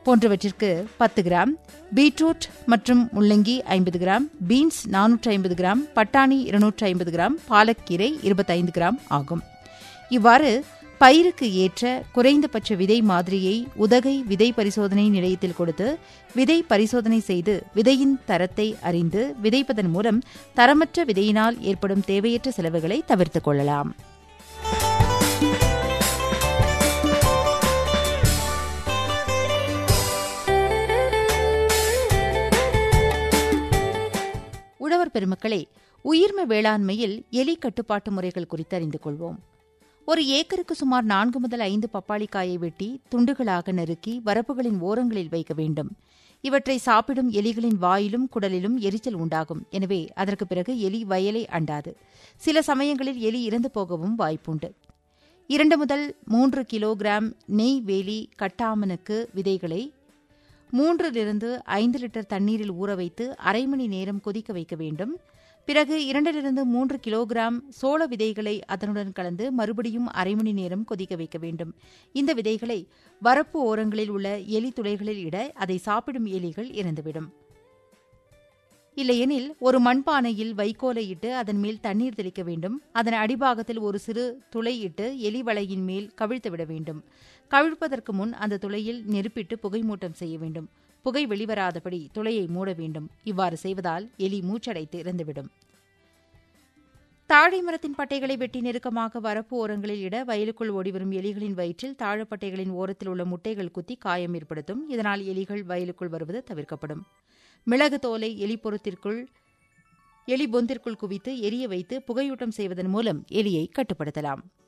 போன்றவற்றிற்கு பத்து gram beetroot மற்றும் முள்ளங்கி ஐம்பது கிராம் பீன்ஸ் நானூற்று ஐம்பது கிராம் பட்டாணி இருநூற்று ஐம்பது கிராம் பாலக்கீரை இருபத்தைந்து கிராம் ஆகும் இவ்வாறு பயிருக்கு ஏற்ற குறைந்தபட்ச விதை மாதிரியை உதகை விதை பரிசோதனை நிலையத்தில் கொடுத்து விதை பரிசோதனை செய்து விதையின் தரத்தை அறிந்து விதைப்பதன் மூலம் தரமற்ற விதையினால் ஏற்படும் தேவையற்ற செலவுகளை தவிர்த்துக் கொள்ளலாம் உழவர் பெருமக்களே உயிர்ம வேளாண்மையில் எலி கட்டுப்பாட்டு முறைகள் குறித்து அறிந்து கொள்வோம் ஒரு ஏக்கருக்கு சுமார் நான்கு முதல் ஐந்து பப்பாளிக்காயை வெட்டி துண்டுகளாக நறுக்கி வரப்புகளின் ஓரங்களில் வைக்க வேண்டும் இவற்றை சாப்பிடும் எலிகளின் வாயிலும் குடலிலும் எரிச்சல் உண்டாகும் எனவே அதற்கு பிறகு எலி வயலை அண்டாது சில சமயங்களில் எலி இறந்து போகவும் வாய்ப்புண்டு இரண்டு முதல் மூன்று கிலோகிராம் நெய் வேலி கட்டாமனுக்கு விதைகளை மூன்றிலிருந்து ஐந்து லிட்டர் தண்ணீரில் ஊற வைத்து அரை மணி நேரம் கொதிக்க வைக்க வேண்டும் பிறகு இரண்டிலிருந்து மூன்று கிலோகிராம் சோள விதைகளை அதனுடன் கலந்து மறுபடியும் அரை மணி நேரம் கொதிக்க வைக்க வேண்டும் இந்த விதைகளை வரப்பு ஓரங்களில் உள்ள எலி துளைகளில் இட அதை சாப்பிடும் எலிகள் இறந்துவிடும் இல்லையெனில் ஒரு மண்பானையில் வைக்கோலை இட்டு அதன் மேல் தண்ணீர் தெளிக்க வேண்டும் அதன் அடிபாகத்தில் ஒரு சிறு துளை இட்டு எலி வலையின் மேல் கவிழ்த்து விட வேண்டும் கவிழ்ப்பதற்கு முன் அந்த துளையில் நெருப்பிட்டு புகைமூட்டம் செய்ய வேண்டும் புகை வெளிவராதபடி துளையை மூட வேண்டும் இவ்வாறு செய்வதால் எலி மூச்சடைத்து இறந்துவிடும் தாழை மரத்தின் பட்டைகளை வெட்டி நெருக்கமாக வரப்பு ஓரங்களில் இட வயலுக்குள் ஓடிவரும் எலிகளின் வயிற்றில் தாழப்பட்டைகளின் ஓரத்தில் உள்ள முட்டைகள் குத்தி காயம் ஏற்படுத்தும் இதனால் எலிகள் வயலுக்குள் வருவது தவிர்க்கப்படும் மிளகு தோலை எலி பொருத்திற்குள் எலி பொந்திற்குள் குவித்து எரிய வைத்து புகையூட்டம் செய்வதன் மூலம் எலியை கட்டுப்படுத்தலாம்